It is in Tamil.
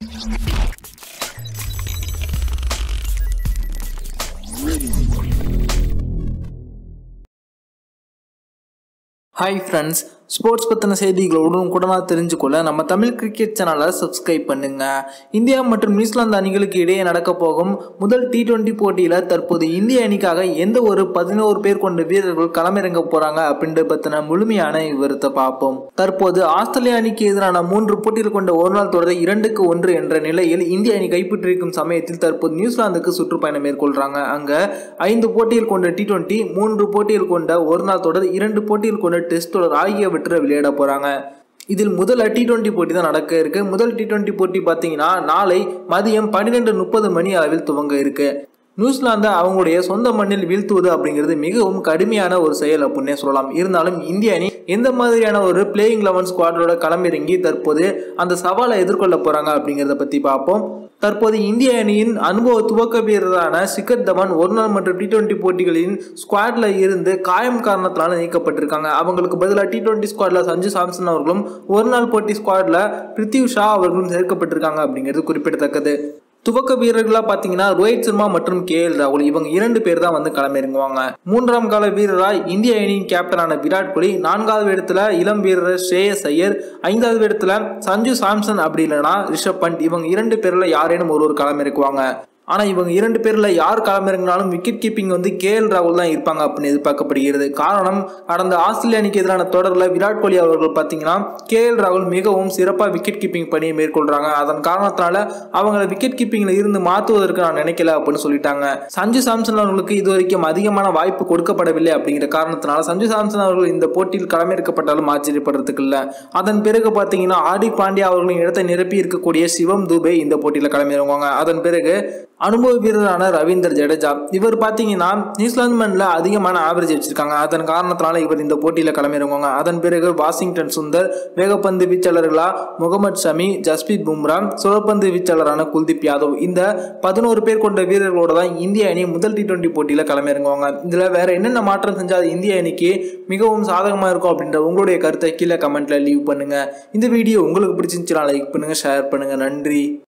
ஹாய் ஃப்ரெண்ட்ஸ் ஸ்போர்ட்ஸ் பற்றின செய்திகளை உடனுக்குடனாக தெரிஞ்சுக்கொள்ள நம்ம தமிழ் கிரிக்கெட் சேனலை சப்ஸ்கிரைப் பண்ணுங்க இந்தியா மற்றும் நியூசிலாந்து அணிகளுக்கு இடையே நடக்க போகும் முதல் டி டுவெண்ட்டி போட்டியில் தற்போது இந்திய அணிக்காக எந்த ஒரு பதினோரு பேர் கொண்ட வீரர்கள் களமிறங்க போகிறாங்க அப்படின்ற பற்றின முழுமையான விவரத்தை பார்ப்போம் தற்போது ஆஸ்திரேலிய அணிக்கு எதிரான மூன்று போட்டிகள் கொண்ட ஒரு நாள் தொடரை இரண்டுக்கு ஒன்று என்ற நிலையில் இந்திய அணி கைப்பற்றியிருக்கும் சமயத்தில் தற்போது நியூசிலாந்துக்கு சுற்றுப்பயணம் மேற்கொள்கிறாங்க அங்கே ஐந்து போட்டிகள் கொண்ட டி டுவெண்ட்டி மூன்று போட்டிகள் கொண்ட ஒரு நாள் தொடர் இரண்டு போட்டிகள் கொண்ட டெஸ்ட் தொடர் ஆகியவற்றை விளையாட போகிறாங்க இதில் முதல் டி டுவெண்ட்டி போட்டி தான் நடக்க இருக்கு முதல் டி டுவெண்ட்டி போட்டி பார்த்தீங்கன்னா நாளை மதியம் பன்னிரெண்டு முப்பது மணி அளவில் துவங்க இருக்கு நியூசிலாந்தை அவங்களுடைய சொந்த மண்ணில் வீழ்த்துவது அப்படிங்கிறது மிகவும் கடுமையான ஒரு செயல் அப்படின்னே சொல்லலாம் இருந்தாலும் இந்திய அணி எந்த மாதிரியான ஒரு பிளேயிங் லெவன் ஸ்குவாடோட களமிறங்கி தற்போது அந்த சவாலை எதிர்கொள்ள போறாங்க அப்படிங்கிறத பத்தி பார்ப்போம் தற்போது இந்திய அணியின் அனுபவ துவக்க வீரரான சிகர் தவான் ஒரு நாள் மற்றும் டி டுவெண்ட்டி போட்டிகளின் ஸ்குவாட்ல இருந்து காயம் காரணத்தினால நீக்கப்பட்டிருக்காங்க அவங்களுக்கு பதிலாக டி டுவெண்ட்டி ஸ்குவாட்ல சஞ்சு சாம்சன் அவர்களும் ஒரு நாள் போட்டி ஸ்குவாட்ல பிரித்திவ் ஷா அவர்களும் சேர்க்கப்பட்டிருக்காங்க அப்படிங்கிறது குறிப்பிடத்தக்கது துவக்க வீரர்களாக பார்த்தீங்கன்னா ரோஹித் சர்மா மற்றும் கே எல் ராகுல் இவங்க இரண்டு பேர் தான் வந்து களமிறங்குவாங்க மூன்றாம் கால வீரராக இந்திய அணியின் கேப்டனான விராட் கோலி நான்காவது இடத்துல இளம் வீரர் ஸ்ரேயஸ் ஐயர் ஐந்தாவது இடத்துல சஞ்சு சாம்சன் அப்படி இல்லைன்னா ரிஷப் பண்ட் இவங்க இரண்டு பேரில் யாரேனும் ஒரு ஒரு களமிறக்குவாங்க ஆனால் இவங்க இரண்டு பேரில் யார் களமிறங்கினாலும் விக்கெட் கீப்பிங் வந்து கே எல் ராகுல் தான் இருப்பாங்க அப்படின்னு எதிர்பார்க்கப்படுகிறது காரணம் கடந்த ஆஸ்திரேலிய அணிக்கு எதிரான தொடரில் விராட் கோலி அவர்கள் பார்த்தீங்கன்னா கே எல் ராகுல் மிகவும் சிறப்பாக விக்கெட் கீப்பிங் பணியை மேற்கொள்கிறாங்க அதன் காரணத்தினால அவங்கள விக்கெட் கீப்பிங்கில் இருந்து மாற்றுவதற்கு நான் நினைக்கல அப்படின்னு சொல்லிட்டாங்க சஞ்சு சாம்சன் அவர்களுக்கு இது வரைக்கும் அதிகமான வாய்ப்பு கொடுக்கப்படவில்லை அப்படிங்கிற காரணத்தினால சஞ்சு சாம்சன் அவர்கள் இந்த போட்டியில் களமிறக்கப்பட்டாலும் ஆச்சரியப்படுறதுக்கு இல்லை அதன் பிறகு பார்த்தீங்கன்னா ஆர்டிக் பாண்டியா அவர்களின் இடத்தை நிரப்பி இருக்கக்கூடிய சிவம் துபே இந்த போட்டியில் களமிறங்குவாங்க அதன் பிறகு அனுபவ வீரரான ரவீந்தர் ஜடேஜா இவர் பார்த்தீங்கன்னா நியூசிலாந்து மண்ணில் அதிகமான ஆவரேஜ் வச்சிருக்காங்க அதன் காரணத்தினால இவர் இந்த போட்டியில் களமிறங்குவாங்க அதன் பிறகு வாஷிங்டன் சுந்தர் வேகப்பந்து வீச்சாளர்களா முகமது ஷமி ஜஸ்பீத் பும்ரா சுழற்பந்து வீச்சாளரான குல்தீப் யாதவ் இந்த பதினோரு பேர் கொண்ட வீரர்களோட தான் இந்திய அணி முதல் டி டுவெண்ட்டி போட்டியில் களமிறங்குவாங்க இதில் வேற என்னென்ன மாற்றம் செஞ்சால் அது இந்திய அணிக்கு மிகவும் சாதகமாக இருக்கும் அப்படின்ற உங்களுடைய கருத்தை கீழே கமெண்ட்ல லீவ் பண்ணுங்க இந்த வீடியோ உங்களுக்கு பிடிச்சிருந்துச்சுன்னா லைக் பண்ணுங்க ஷேர் பண்ணுங்க நன்றி